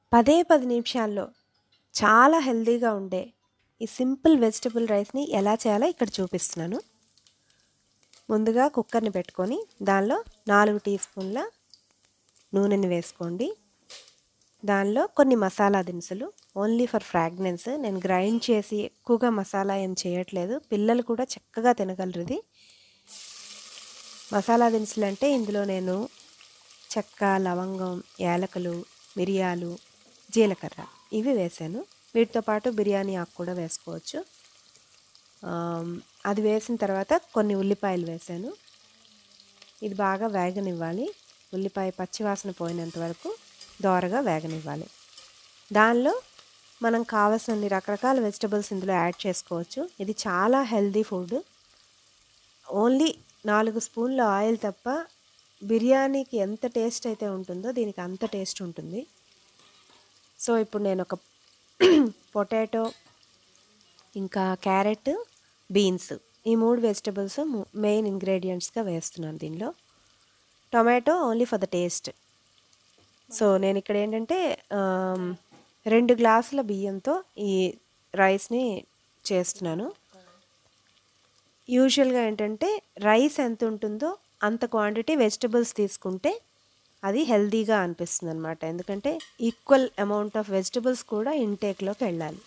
పదే పది నిమిషాల్లో చాలా హెల్తీగా ఉండే ఈ సింపుల్ వెజిటబుల్ రైస్ని ఎలా చేయాలో ఇక్కడ చూపిస్తున్నాను ముందుగా కుక్కర్ని పెట్టుకొని దానిలో నాలుగు టీ స్పూన్ల నూనెని వేసుకోండి దానిలో కొన్ని మసాలా దినుసులు ఓన్లీ ఫర్ ఫ్రాగ్నెన్స్ నేను గ్రైండ్ చేసి ఎక్కువగా మసాలా ఏం చేయట్లేదు పిల్లలు కూడా చక్కగా తినగలరు ఇది మసాలా దినుసులు అంటే ఇందులో నేను చెక్క లవంగం యాలకులు మిరియాలు జీలకర్ర ఇవి వేసాను వీటితో పాటు బిర్యానీ ఆకు కూడా వేసుకోవచ్చు ఆమ్, అది వేసిన తర్వాత కొన్ని ఉల్లిపాయలు వేసాను ఇది బాగా వేగనివ్వాలి ఉల్లిపాయ పచ్చివాసన పోయినంత వరకు దోరగా వేగనివ్వాలి దానిలో మనం కావాల్సిన రకరకాల వెజిటబుల్స్ ఇందులో యాడ్ చేసుకోవచ్చు ఇది చాలా హెల్దీ ఫుడ్ ఓన్లీ నాలుగు స్పూన్ల ఆయిల్ తప్ప బిర్యానీకి ఎంత టేస్ట్ అయితే ఉంటుందో దీనికి అంత టేస్ట్ ఉంటుంది సో ఇప్పుడు నేను ఒక పొటాటో ఇంకా క్యారెట్ బీన్స్ ఈ మూడు వెజిటబుల్స్ మెయిన్ ఇంగ్రీడియంట్స్గా వేస్తున్నాను దీనిలో tomato only for the taste so నేను ఇక్కడ ఏంటంటే ఆమ్, రెండు గ్లాసుల బియ్యంతో ఈ రైస్ని చేస్తున్నాను యూజువల్గా ఏంటంటే రైస్ ఎంత ఉంటుందో అంత క్వాంటిటీ వెజిటబుల్స్ తీసుకుంటే అది హెల్దీగా అనిపిస్తుంది అనమాట ఎందుకంటే ఈక్వల్ అమౌంట్ ఆఫ్ వెజిటబుల్స్ కూడా ఇంటేక్లోకి వెళ్ళాలి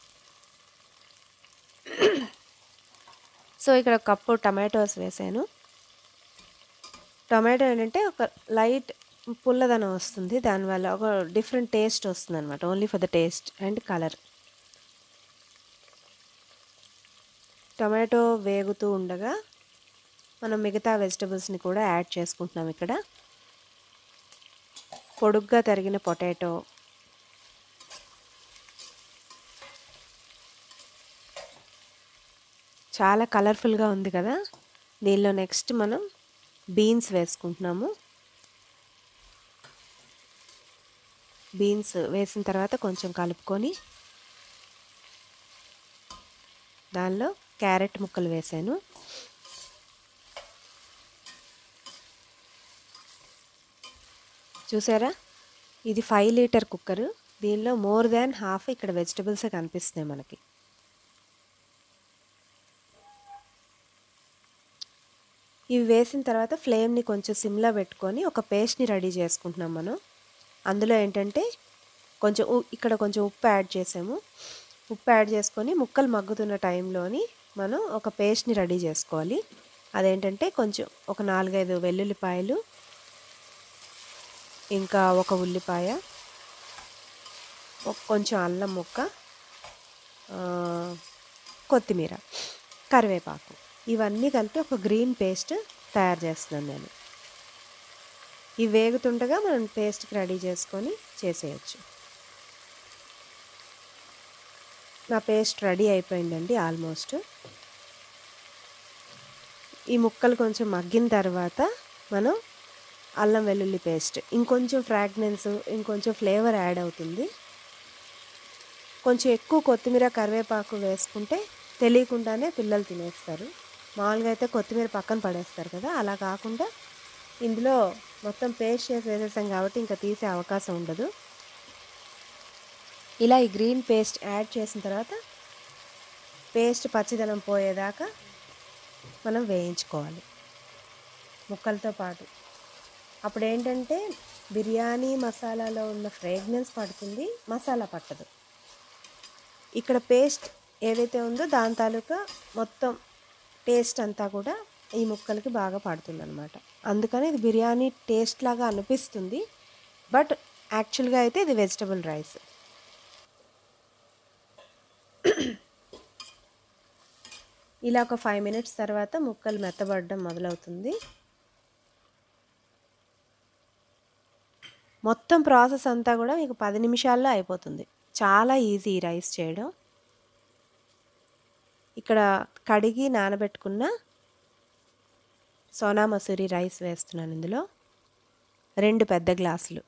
సో ఇక్కడ ఒక కప్పు టమాటోస్ వేసాను టమాటో ఏంటంటే ఒక లైట్ పుల్లదనం వస్తుంది దానివల్ల ఒక డిఫరెంట్ టేస్ట్ వస్తుంది అనమాట only for the taste and colour tomato వేగుతూ ఉండగా మనం మిగతా వెజిటబుల్స్ని కూడా యాడ్ చేసుకుంటున్నాం ఇక్కడ పొడుగ్గా తరిగిన పొటాటో చాలా కలర్ఫుల్గా ఉంది కదా దీనిలో నెక్స్ట్ మనం బీన్స్ వేసుకుంటున్నాము బీన్స్ వేసిన తర్వాత కొంచెం కలుపుకొని దానిలో క్యారెట్ ముక్కలు వేసాను చూసారా ఇది ఫైవ్ లీటర్ కుక్కర్ దీనిలో మోర్ దాన్ హాఫ్ ఇక్కడ వెజిటబుల్స్ కనిపిస్తున్నాయి మనకి ఇవి వేసిన తర్వాత ఫ్లేమ్ని కొంచెం సిమ్లో పెట్టుకొని ఒక పేస్ట్ని రెడీ చేసుకుంటున్నాం మనం అందులో ఏంటంటే కొంచెం ఉ- ఇక్కడ కొంచెం ఉప్పు యాడ్ చేసాము ఉప్పు యాడ్ చేసుకొని ముక్కలు మగ్గుతున్న టైంలోని మనం ఒక పేస్ట్ని రెడీ చేసుకోవాలి అదేంటంటే కొంచెం ఒక నాలుగైదు వెల్లుల్లిపాయలు ఇంకా ఒక ఉల్లిపాయ ఒక కొంచెం అల్లం ముక్క ఆ, కొత్తిమీర కరివేపాకు ఇవన్నీ కలిపి ఒక గ్రీన్ పేస్ట్ తయారు చేస్తున్నాను నేను ఇవి వేగుతుండగా మనం పేస్ట్కి రెడీ చేసుకొని చేసేయచ్చు నా పేస్ట్ రెడీ అయిపోయిందండి ఆల్మోస్ట్ ఈ ముక్కలు కొంచెం మగ్గిన తర్వాత మనం అల్లం వెల్లుల్లి పేస్ట్ ఇంకొంచెం ఫ్రాగ్నెన్స్ ఇంకొంచెం ఫ్లేవర్ యాడ్ అవుతుంది కొంచెం ఎక్కువ కొత్తిమీర కరివేపాకు వేసుకుంటే తెలియకుండానే పిల్లలు తినేస్తారు మామూలుగా అయితే కొత్తిమీర పక్కన పడేస్తారు కదా అలా కాకుండా ఇందులో మొత్తం పేస్ట్ చేసి వేసేసాం కాబట్టి ఇంకా తీసే అవకాశం ఉండదు ఇలా ఈ గ్రీన్ పేస్ట్ యాడ్ చేసిన తర్వాత పేస్ట్ పచ్చిదనం పోయేదాకా మనం వేయించుకోవాలి ముక్కలతో పాటు అప్పుడు ఏంటంటే బిర్యానీ మసాలాలో ఉన్న ఫ్రేగ్రెన్స్ పడుతుంది మసాలా పట్టదు ఇక్కడ పేస్ట్ ఏదైతే ఉందో దాని తాలూకా మొత్తం టేస్ట్ అంతా కూడా ఈ ముక్కలకి బాగా పడుతుంది అనమాట అందుకని ఇది బిర్యానీ టేస్ట్ లాగా అనిపిస్తుంది బట్ యాక్చువల్గా అయితే ఇది వెజిటబుల్ రైస్ ఇలా ఒక ఫైవ్ మినిట్స్ తర్వాత ముక్కలు మెత్తబడడం మొదలవుతుంది మొత్తం ప్రాసెస్ అంతా కూడా మీకు పది నిమిషాల్లో అయిపోతుంది చాలా ఈజీ ఈ రైస్ చేయడం ఇక్కడ కడిగి నానబెట్టుకున్న సోనా మసూరి రైస్ వేస్తున్నాను ఇందులో రెండు పెద్ద గ్లాసులు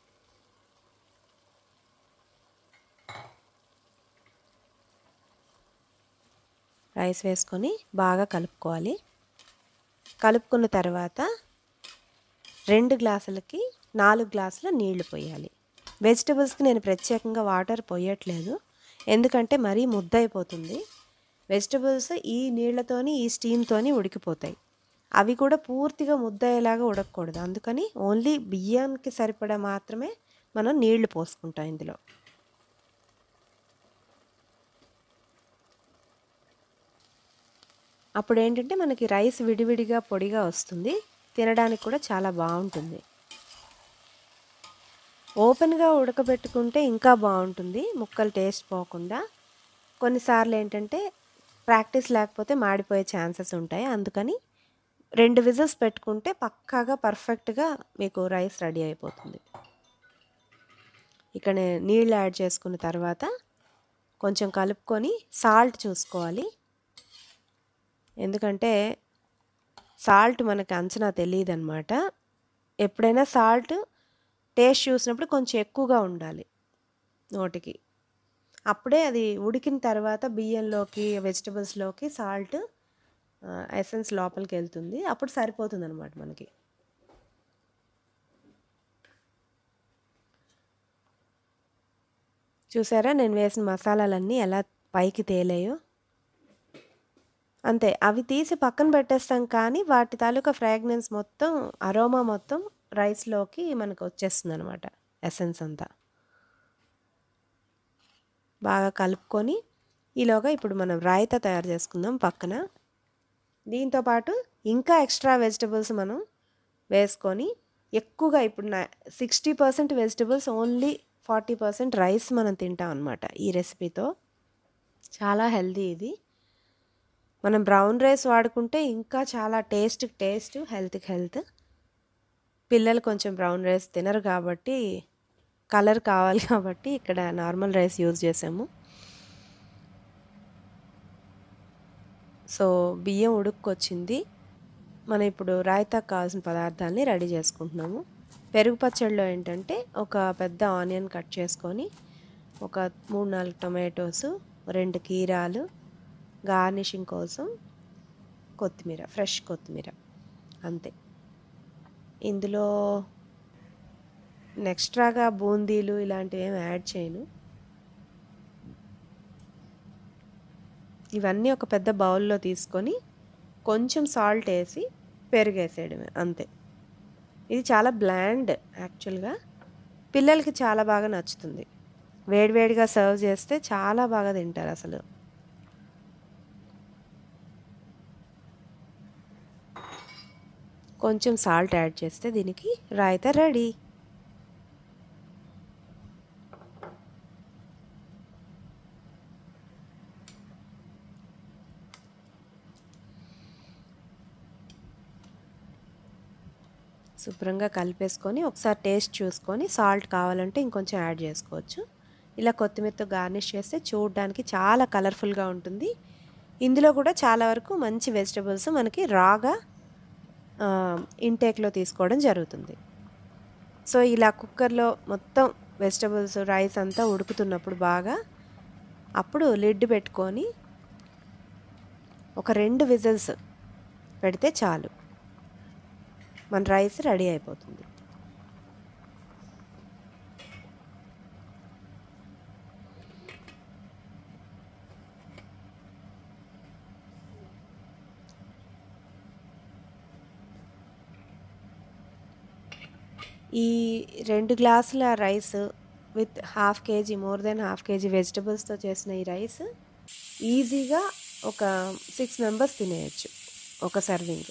రైస్ వేసుకొని బాగా కలుపుకోవాలి కలుపుకున్న తర్వాత రెండు గ్లాసులకి నాలుగు గ్లాసుల నీళ్లు పోయాలి వెజిటబుల్స్కి నేను ప్రత్యేకంగా వాటర్ పోయట్లేదు ఎందుకంటే మరీ ముద్ద అయిపోతుంది వెజిటబుల్స్ ఈ నీళ్ళతోని ఈ స్టీమ్తోని ఉడికిపోతాయి అవి కూడా పూర్తిగా ముద్ద అయ్యేలాగా ఉడకకూడదు అందుకని ఓన్లీ బియ్యానికి సరిపడా మాత్రమే మనం నీళ్లు పోసుకుంటాం ఇందులో అప్పుడు ఏంటంటే మనకి రైస్ విడివిడిగా పొడిగా వస్తుంది తినడానికి కూడా చాలా బాగుంటుంది ఓపెన్గా ఉడకబెట్టుకుంటే ఇంకా బాగుంటుంది ముక్కలు టేస్ట్ పోకుండా కొన్నిసార్లు ఏంటంటే ప్రాక్టీస్ లేకపోతే మాడిపోయే ఛాన్సెస్ ఉంటాయి అందుకని రెండు విజిల్స్ పెట్టుకుంటే పక్కాగా పర్ఫెక్ట్గా మీకు రైస్ రెడీ అయిపోతుంది ఇక్కడ నీళ్ళు యాడ్ చేసుకున్న తర్వాత కొంచెం కలుపుకొని సాల్ట్ చూసుకోవాలి ఎందుకంటే సాల్ట్ మనకి అంచనా తెలియదు అనమాట ఎప్పుడైనా సాల్ట్ టేస్ట్ చూసినప్పుడు కొంచెం ఎక్కువగా ఉండాలి నోటికి అప్పుడే అది ఉడికిన తర్వాత బియ్యంలోకి వెజిటబుల్స్లోకి సాల్ట్ ఎసెన్స్ లోపలికి వెళ్తుంది అప్పుడు సరిపోతుంది అనమాట మనకి చూసారా నేను వేసిన మసాలాలన్నీ ఎలా పైకి తేలాయో అంతే అవి తీసి పక్కన పెట్టేస్తాం కానీ వాటి తాలూకా ఫ్రాగ్రెన్స్ మొత్తం అరోమా మొత్తం రైస్లోకి మనకు వచ్చేస్తుంది అనమాట ఎసెన్స్ అంతా బాగా కలుపుకొని ఈలోగా ఇప్పుడు మనం రాయితా తయారు చేసుకుందాం పక్కన దీంతోపాటు ఇంకా ఎక్స్ట్రా వెజిటబుల్స్ మనం వేసుకొని ఎక్కువగా ఇప్పుడు నా sixty percent vegetables only forty percent rice మనం తింటాం అనమాట ఈ రెసిపీతో చాలా హెల్దీ ఇది మనం బ్రౌన్ రైస్ వాడుకుంటే ఇంకా చాలా టేస్ట్కి టేస్ట్ హెల్త్కి హెల్త్ పిల్లలు కొంచెం బ్రౌన్ రైస్ తినరు కాబట్టి కలర్ కావాలి కాబట్టి ఇక్కడ నార్మల్ రైస్ యూజ్ చేసాము సో బియ్యం ఉడుక్కొచ్చింది మనం ఇప్పుడు రాయితాకు కావాల్సిన పదార్థాలని రెడీ చేసుకుంటున్నాము పెరుగు పచ్చడిలో ఏంటంటే ఒక పెద్ద ఆనియన్ కట్ చేసుకొని ఒక మూడు నాలుగు టొమాటోస్ రెండు కీరాలు గార్నిషింగ్ కోసం కొత్తిమీర ఫ్రెష్ కొత్తిమీర అంతే ఇందులో ఎక్స్ట్రాగా బూందీలు ఇలాంటివి ఏమి యాడ్ చేయను ఇవన్నీ ఒక పెద్ద బౌల్లో తీసుకొని కొంచెం సాల్ట్ వేసి పెరిగేసేయడమే అంతే ఇది చాలా బ్లాండ్ యాక్చువల్గా పిల్లలకి చాలా బాగా నచ్చుతుంది వేడివేడిగా సర్వ్ చేస్తే చాలా బాగా తింటారు అసలు కొంచెం సాల్ట్ యాడ్ చేస్తే దీనికి రాయితా రెడీ శుభ్రంగా కలిపేసుకొని ఒకసారి టేస్ట్ చూసుకొని సాల్ట్ కావాలంటే ఇంకొంచెం యాడ్ చేసుకోవచ్చు ఇలా కొత్తిమీరతో గార్నిష్ చేస్తే చూడడానికి చాలా కలర్ఫుల్గా ఉంటుంది ఇందులో కూడా చాలా వరకు మంచి వెజిటబుల్స్ మనకి రాగా ఇంటేక్లో తీసుకోవడం జరుగుతుంది సో ఇలా కుక్కర్లో మొత్తం వెజిటబుల్స్ రైస్ అంతా ఉడుకుతున్నప్పుడు బాగా అప్పుడు లిడ్ పెట్టుకొని ఒక రెండు విజిల్స్ పెడితే చాలు మన రైస్ రెడీ అయిపోతుంది ఈ రెండు గ్లాసుల rice with half KG more than half KG వెజిటబుల్స్తో చేసిన ఈ రైస్ ఈజీగా ఒక సిక్స్ మెంబర్స్ తినేయచ్చు ఒక సర్వింగ్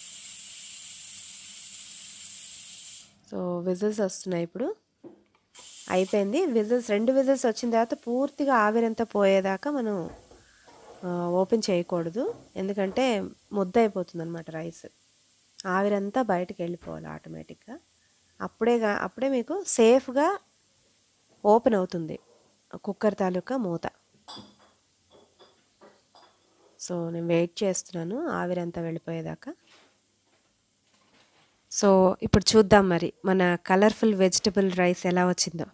సో విజిల్స్ వస్తున్నాయి ఇప్పుడు అయిపోయింది విజిల్స్ రెండు విజిల్స్ వచ్చిన తర్వాత పూర్తిగా ఆవిరంతా పోయేదాకా మనం ఓపెన్ చేయకూడదు ఎందుకంటే ముద్ద అయిపోతుంది అనమాట రైస్ ఆవిరంతా బయటకు వెళ్ళిపోవాలి ఆటోమేటిక్గా అప్పుడే అప్పుడే మీకు సేఫ్గా ఓపెన్ అవుతుంది కుక్కర్ తాలూకా మూత సో నేను వెయిట్ చేస్తున్నాను ఆవిరంతా వెళ్ళిపోయేదాకా సో ఇప్పుడు చూద్దాం మరి మన కలర్ఫుల్ వెజిటబుల్ రైస్ ఎలా వచ్చిందో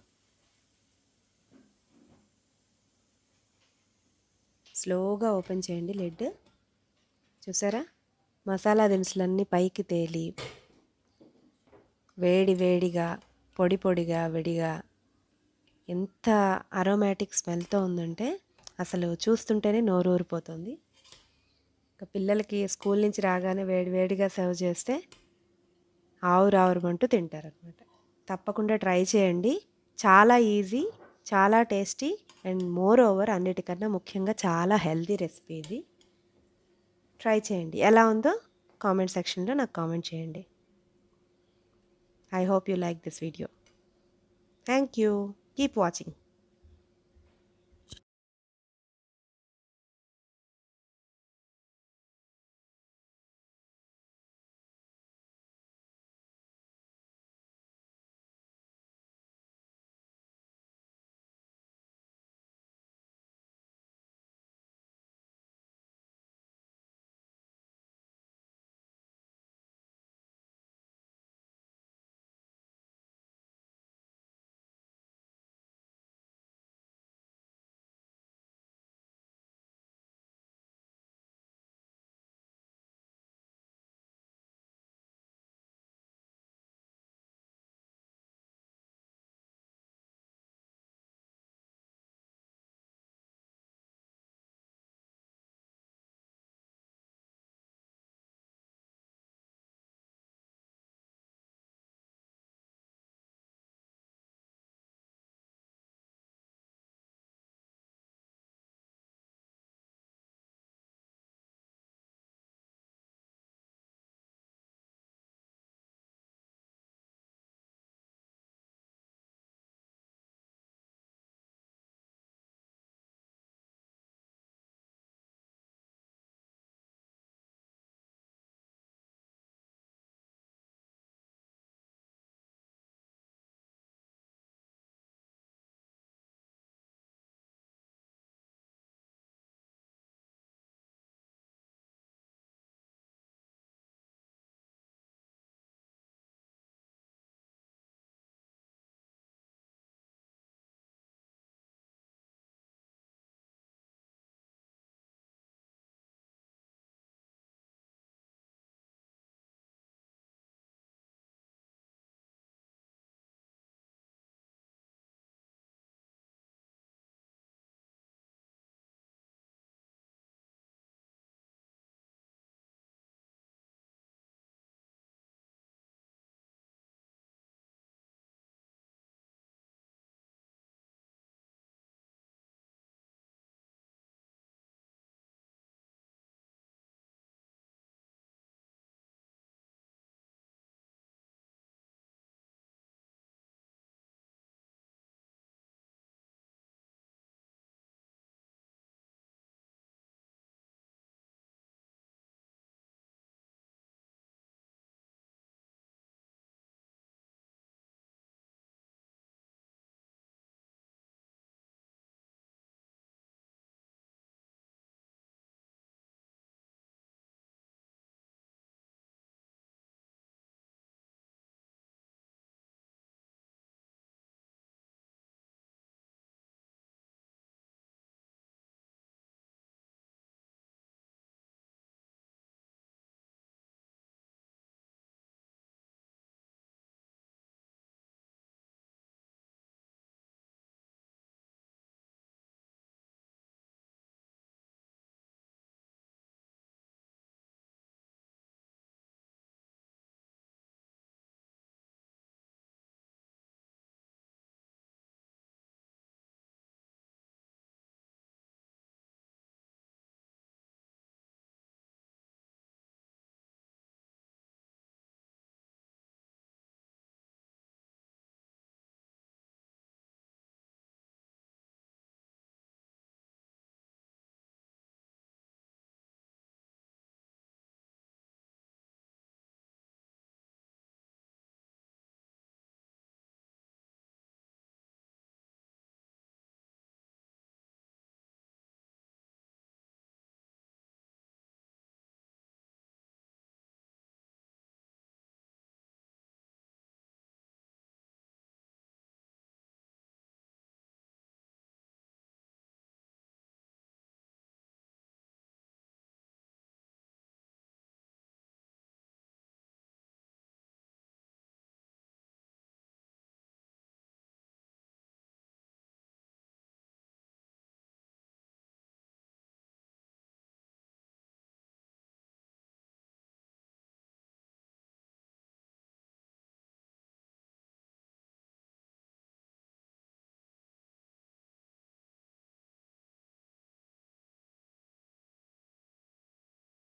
స్లోగా ఓపెన్ చేయండి లిడ్ చూసారా మసాలా దినుసులన్నీ పైకి తేలి వేడి వేడిగా పొడి పొడిగా విడిగా ఎంత అరోమాటిక్ స్మెల్తో ఉందంటే అసలు చూస్తుంటేనే నోరు ఊరిపోతుంది ఇంకా పిల్లలకి స్కూల్ నుంచి రాగానే వేడి వేడిగా సర్వ్ చేస్తే ఆవురు ఆవురమంటూ తింటారనమాట తప్పకుండా ట్రై చేయండి చాలా ఈజీ చాలా టేస్టీ అండ్ మోర్ ఓవర్ అన్నిటికన్నా ముఖ్యంగా చాలా హెల్తీ రెసిపీ ఇది ట్రై చేయండి ఎలా ఉందో కామెంట్ సెక్షన్లో నాకు కామెంట్ చేయండి I hope you like this video thank you keep watching